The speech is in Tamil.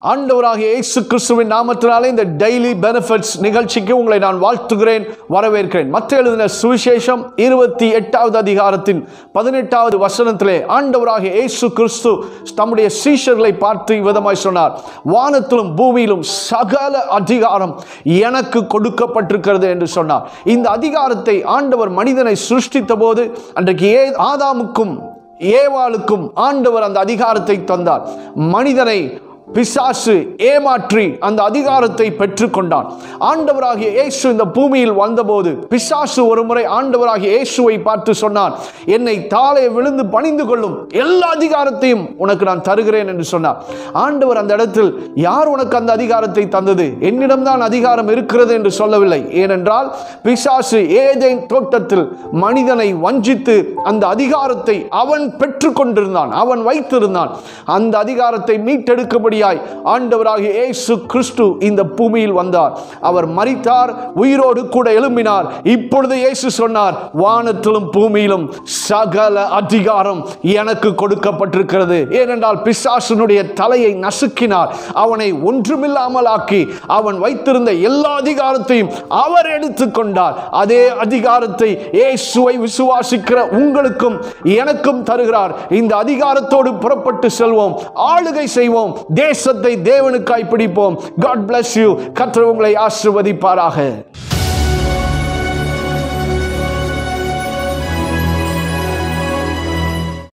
ஆண்டவராகிய இயேசு கிறிஸ்துவின் நாமத்தினாலே இந்த டெய்லி பெனிஃபிட்ஸ் நிகழ்ச்சிக்கு உங்களை நான் வாழ்த்துகிறேன் வரவேற்கிறேன் மற்ற எழுதின சுவிசேஷம் இருபத்தி எட்டாவது அதிகாரத்தின் பதினெட்டாவது வசனத்திலே ஆண்டவராகிய இயேசு கிறிஸ்து தம்முடைய சீஷர்களை பார்த்து விதமாய் சொன்னார் வானத்திலும் பூமியிலும் சகல அதிகாரம் எனக்கு கொடுக்கப்பட்டிருக்கிறது என்று சொன்னார் இந்த அதிகாரத்தை ஆண்டவர் மனிதனை சிருஷ்டித்த போது அன்றைக்கு ஏ ஆதாமுக்கும் ஏவாளுக்கும் ஆண்டவர் அந்த அதிகாரத்தை தந்தார் மனிதனை பிசாசு ஏமாற்றி அந்த அதிகாரத்தை பெற்றுக்கொண்டான் ஆண்டவராகிய இயேசு இந்த பூமியில் வந்தபோது பிசாசு ஒரு முறை ஆண்டவராகிய இயேசுவை பார்த்து சொன்னான் என்னை தாளே விழுந்து பணிந்து கொள்ளும் எல்லா அதிகாரத்தையும் உனக்கு நான் தருகிறேன் என்று சொன்னார் ஆண்டவர் அந்த இடத்தில் யார் உனக்கு அந்த அதிகாரத்தை தந்தது என்னிடம்தான் அதிகாரம் இருக்கிறது என்று சொல்லவில்லை ஏனென்றால் பிசாசு ஏதேன் தோட்டத்தில் மனிதனை வஞ்சித்து அந்த அதிகாரத்தை அவன் பெற்றுக்கொண்டிருந்தான் அவன் வைத்திருந்தான் அந்த அதிகாரத்தை மீட்டெடுக்கும்படியாய் ஆண்டவராகிய இயேசு கிறிஸ்து இந்த பூமியில் வந்தார் அவர் மரித்தார் உயிரோடு கூட எழும்பினார் இப்பொழுது இயேசு சொன்னார் வானத்திலும் பூமியிலும் சகல அதிகாரம் எனக்கு கொடுக்கப்பட்டிருக்கிறது ஏனென்றால் பிசாசனுடைய தலையை நசுக்கினார் அவனை ஒன்றுமில்லாமல் ஆக்கி அவன் வைத்திருந்த எல்லா அதிகாரத்தையும் அவர் எடுத்துக்கொண்டார் அதே அதிகாரத்தை இயேசுவை விசுவாசிக்கிற உங்களுக்கும் எனக்கும் தருகிறார் இந்த அதிகாரத்தோடு புறப்பட்டு செல்வோம் ஆளுகை செய்வோம் தேசத்தை தேவனுக்காய் பிடிப்போம் காட் bless யூ கர்த்தர் உங்களை ஆசிர்வதிப்பாராக